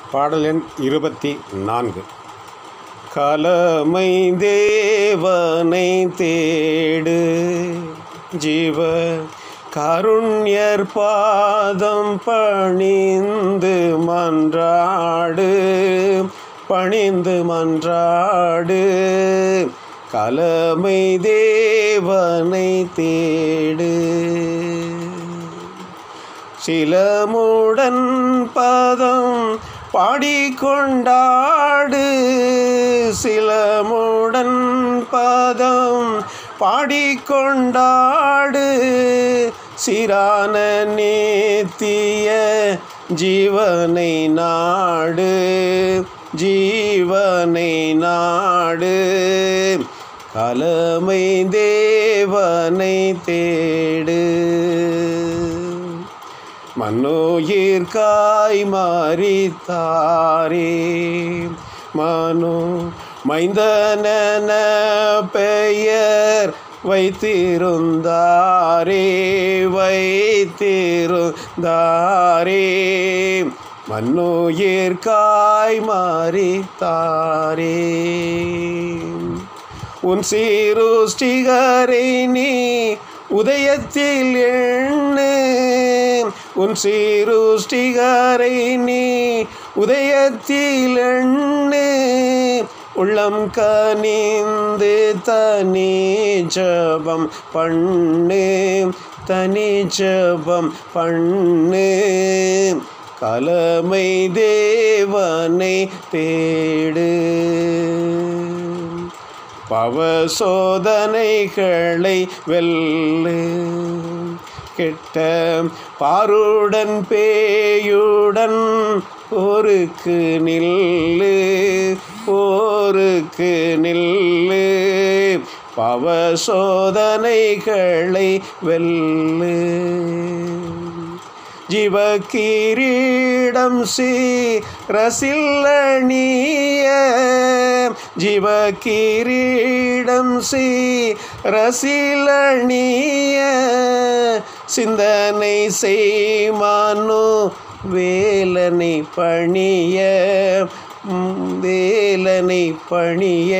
பாடல் எண் இருபத்தி நான்கு கலமை தேவனை தேடு ஜீவ கருண்யர் பாதம் பணிந்து மன்றாடு பணிந்து மன்றாடு கலமை தேவனை தேடு சிலமுடன் பதம் பாடிக்கொண்டாடு சிலமுடன் பதம் பாடிக்கொண்டாடு சிரான நேத்திய ஜீவனை நாடு ஜீவனை நாடு கலமை தேவனை தேடு மன்னோயிர்காய் மாறித்தாரே மனோ மைந்தன பெயர் வைத்திருந்தாரே வைத்திருந்தாரே மன்னோயிர்காய் மாறித்தாரே உன் சீருஷ்டிகரை நீ உதயத்தில் எண்ணு உன் சீருஷ்டிகரை நீ உதயத்தில் எண்ணு உள்ளம் கனிந்து தனி ஜபம் பண்ணு தனி ஜபம் பண்ணு கலமை தேவனை தேடு பவ சோதனைகளை வெல்லு கெட்ட பாருடன் பேயுடன் போருக்கு நில்லு போருக்கு நில்லு பவ சோதனைகளை வெல்லு ஜீவகிரீடம் சி ரசில்லணிய ஜீவகிரீடம் சி ரசிலணிய சிந்தனை செய்மானோ வேலனை பணிய வேலனை பணிய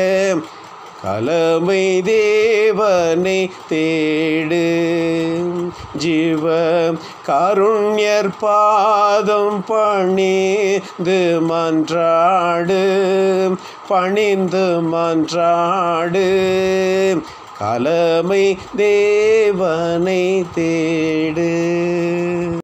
கலமை தேவனை தேடு ஜீவ காருண்யர் பாதம் பணிந்து மன்றாடு பணிந்து மன்றாடு கலமை தேவனை தேடு